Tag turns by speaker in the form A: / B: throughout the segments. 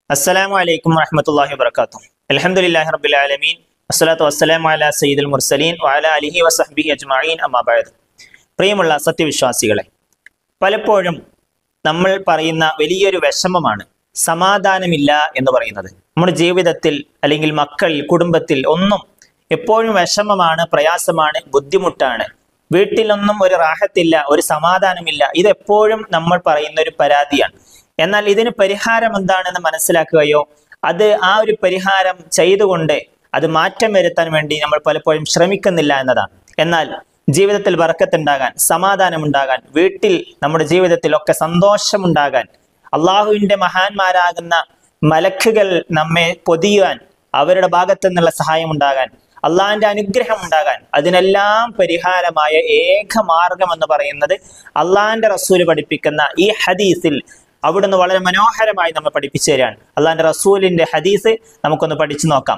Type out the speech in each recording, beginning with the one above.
A: അസ്സലാമു അലൈക്കും വറഹ്മത്തുള്ളാഹി വബറകാതുഹു അൽഹംദുലില്ലാഹി റബ്ബിൽ ആലമീൻ അസ്സലാത്തു വസ്സലാമു അലാ സയ്യിദുൽ മുർസലീൻ വഅലാ അലിഹി വസഹ്ബിഹി അജ്മഈൻ അമ്മാ ബഅദ് പ്രിയമുള്ള സത്യവിശ്വാസികളെ പലപ്പോഴും നമ്മൾ പറയുന്ന വലിയൊരു വിഷമമാണ് സമാധാനമില്ല എന്ന് പറയുന്നത് നമ്മുടെ ജീവിതത്തിൽ അല്ലെങ്കിൽ മക്കളിൽ കുടുംബത്തിൽ ഒന്നും എപ്പോഴും വിഷമമാണ് പ്രയാസമാണ് ബുദ്ധിമുട്ടാണ് വീട്ടിലൊന്നും ഒരു റാഹത്തില്ല ഒരു സമാധാനമില്ല ഇതെപ്പോഴും നമ്മൾ പറയുന്ന ഒരു പരാതിയാണ് എന്നാൽ ഇതിന് പരിഹാരം എന്താണെന്ന് മനസ്സിലാക്കുകയോ അത് ആ ഒരു പരിഹാരം ചെയ്തുകൊണ്ട് അത് മാറ്റം വരുത്താൻ വേണ്ടി നമ്മൾ പലപ്പോഴും ശ്രമിക്കുന്നില്ല എന്നതാണ് എന്നാൽ ജീവിതത്തിൽ വർക്കത്തുണ്ടാകാൻ സമാധാനമുണ്ടാകാൻ വീട്ടിൽ നമ്മുടെ ജീവിതത്തിൽ ഒക്കെ സന്തോഷമുണ്ടാകാൻ അള്ളാഹുവിന്റെ മഹാന്മാരാകുന്ന മലക്കുകൾ നമ്മെ പൊതിയുവാൻ അവരുടെ ഭാഗത്തു നിന്നുള്ള സഹായം ഉണ്ടാകാൻ അള്ളാഹിന്റെ അനുഗ്രഹം ഉണ്ടാകാൻ അതിനെല്ലാം പരിഹാരമായ ഏക മാർഗം എന്ന് പറയുന്നത് അള്ളാഹിന്റെ റസൂല് പഠിപ്പിക്കുന്ന ഈ ഹദീസിൽ അവിടുന്ന് വളരെ മനോഹരമായി നമ്മെ പഠിപ്പിച്ചു തരാണ് അള്ളാഹിന്റെ റസൂലിന്റെ ഹദീസ് നമുക്കൊന്ന് പഠിച്ചു നോക്കാം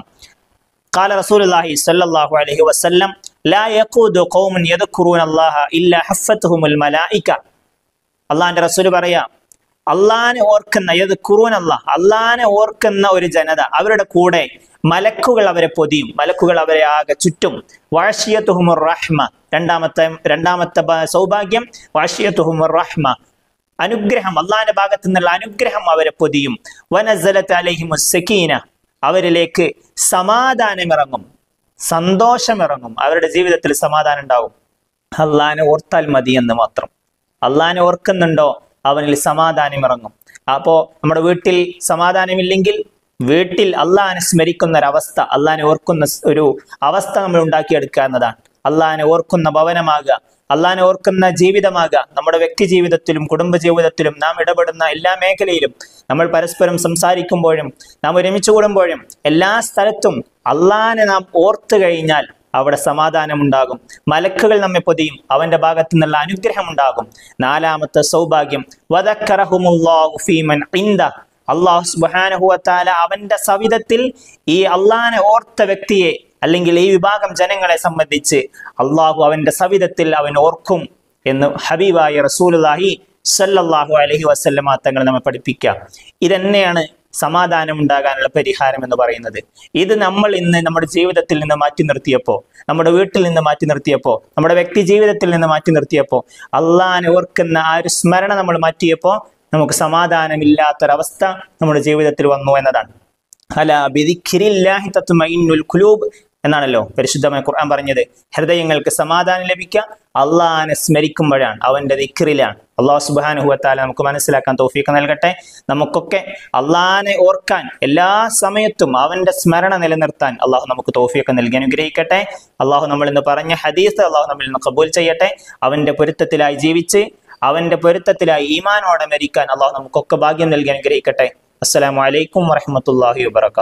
A: قال رسول الله صلى الله عليه وسلم لا يقود قوم يذكرون الله إلا حفتهم الملائكة അള്ളാഹിന്റെ റസൂല് പറയാ അള്ളാനെ ഓർക്കുന്ന ഏത് ഖുറൂൻ അള്ളാഹ് അള്ളാനെ ഓർക്കുന്ന ഒരു ജനത അവരുടെ കൂടെ മലക്കുകൾ അവരെ പൊതിയും മലക്കുകൾ അവരെ ആകെ ചുറ്റും വാഷിയത്തുഹുമുർ റഹ്മ രണ്ടാമത്തെ രണ്ടാമത്തെ ബ- സൗഭാഗ്യം വാഷിയത്തുഹുമുർ റഹ്മ അനുഗ്രഹം അള്ളാഹിന്റെ ഭാഗത്തു നിന്നുള്ള അനുഗ്രഹം അവരെ പൊതിയും വനസലത്ത് അലഹിമു സക്കീന അവരിലേക്ക് സമാധാനമിറങ്ങും സന്തോഷമിറങ്ങും അവരുടെ ജീവിതത്തിൽ സമാധാനം ഉണ്ടാവും അള്ളാഹിനെ ഓർത്താൽ മതി എന്ന് മാത്രം അള്ളാഹിനെ ഓർക്കുന്നുണ്ടോ അവനിൽ സമാധാനം ഇറങ്ങും അപ്പോ നമ്മുടെ വീട്ടിൽ സമാധാനമില്ലെങ്കിൽ വീട്ടിൽ അള്ളാഹിനെ സ്മരിക്കുന്ന ഒരു അവസ്ഥ അള്ളാഹിനെ ഓർക്കുന്ന സ് ഒരു അവസ്ഥ നമ്മൾ ഉണ്ടാക്കിയെടുക്കുക എന്നതാണ് അള്ളാഹിനെ ഓർക്കുന്ന ഭവനമാകുക അള്ളാഹിനെ ഓർക്കുന്ന ജീവിതമാകുക നമ്മുടെ വ്യക്തി ജീവിതത്തിലും കുടുംബ ജീവിതത്തിലും നാം ഇടപെടുന്ന എല്ലാ മേഖലയിലും നമ്മൾ പരസ്പരം സംസാരിക്കുമ്പോഴും നാം ഒരുമിച്ച് കൂടുമ്പോഴും എല്ലാ സ്ഥലത്തും അള്ളാഹിനെ നാം ഓർത്തു കഴിഞ്ഞാൽ അവിടെ സമാധാനമുണ്ടാകും മലക്കുകൾ നമ്മെ പൊതിയും അവന്റെ ഭാഗത്തു നിന്നുള്ള അനുഗ്രഹം ഉണ്ടാകും നാലാമത്തെ സൗഭാഗ്യം വദക്കറഹുമുല്ലാഹു ഫീമൻ ഇൻദ അള്ളാഹു സുബാനഹുവത്താല അവന്റെ സവിധത്തിൽ ഈ അള്ളാഹിനെ ഓർത്ത വ്യക്തിയെ അല്ലെങ്കിൽ ഈ വിഭാഗം ജനങ്ങളെ സംബന്ധിച്ച് അള്ളാഹു അവന്റെ സവിധത്തിൽ അവൻ ഓർക്കും എന്ന് ഹബീബായ റസൂലുള്ളാഹി സല്ലല്ലാഹു അലൈഹി വസല്ലമ തങ്ങൾ നമ്മെ പഠിപ്പിക്കുക ഇതന്നെയാണ് സമാധാനം ഉണ്ടാകാനുള്ള പരിഹാരം എന്ന് പറയുന്നത് ഇത് നമ്മൾ ഇന്ന് നമ്മുടെ ജീവിതത്തിൽ നിന്ന് മാറ്റി നിർത്തിയപ്പോ നമ്മുടെ വീട്ടിൽ നിന്ന് മാറ്റി നിർത്തിയപ്പോ നമ്മുടെ വ്യക്തി ജീവിതത്തിൽ നിന്ന് മാറ്റി നിർത്തിയപ്പോ അള്ളാഹാനെ ഓർക്കുന്ന ആ ഒരു സ്മരണ നമ്മൾ മാറ്റിയപ്പോ നമുക്ക് സമാധാനമില്ലാത്തൊരവസ്ഥ നമ്മുടെ ജീവിതത്തിൽ വന്നു എന്നതാണ് അല ബിദിഖിരില്ലാഹി തത്മഇന്നുൽ ഖുലൂബ് എന്നാണല്ലോ പരിശുദ്ധമായ ഖുർആൻ പറഞ്ഞത് ഹൃദയങ്ങൾക്ക് സമാധാനം ലഭിക്കുക അള്ളാഹാനെ സ്മരിക്കുമ്പോഴാണ് അവന്റെ ദിക്റിലാണ് അള്ളാഹു സുബാനുഹുവത്താല നമുക്ക് മനസ്സിലാക്കാൻ തോഫീക്ക് നൽകട്ടെ നമുക്കൊക്കെ അള്ളാഹാനെ ഓർക്കാൻ എല്ലാ സമയത്തും അവന്റെ സ്മരണ നിലനിർത്താൻ അള്ളാഹു നമുക്ക് തോഫിയൊക്കെ നൽകി അനുഗ്രഹിക്കട്ടെ അള്ളാഹു നമ്മൾ ഇന്ന് പറഞ്ഞ ഹദീസ് അള്ളാഹു നമ്മിൽ നിന്ന് കബൂൽ ചെയ്യട്ടെ അവന്റെ പൊരുത്തത്തിലായി ജീവിച്ച് അവന്റെ പൊരുത്തത്തിലായി ഈമാനോടെ മരിക്കാൻ അള്ളാഹു നമുക്കൊക്കെ ഭാഗ്യം നൽകി അനുഗ്രഹിക്കട്ടെ അസ്സലാമു അലൈക്കും വറഹമത്തല്ലാഹി വബർക്കാത്തു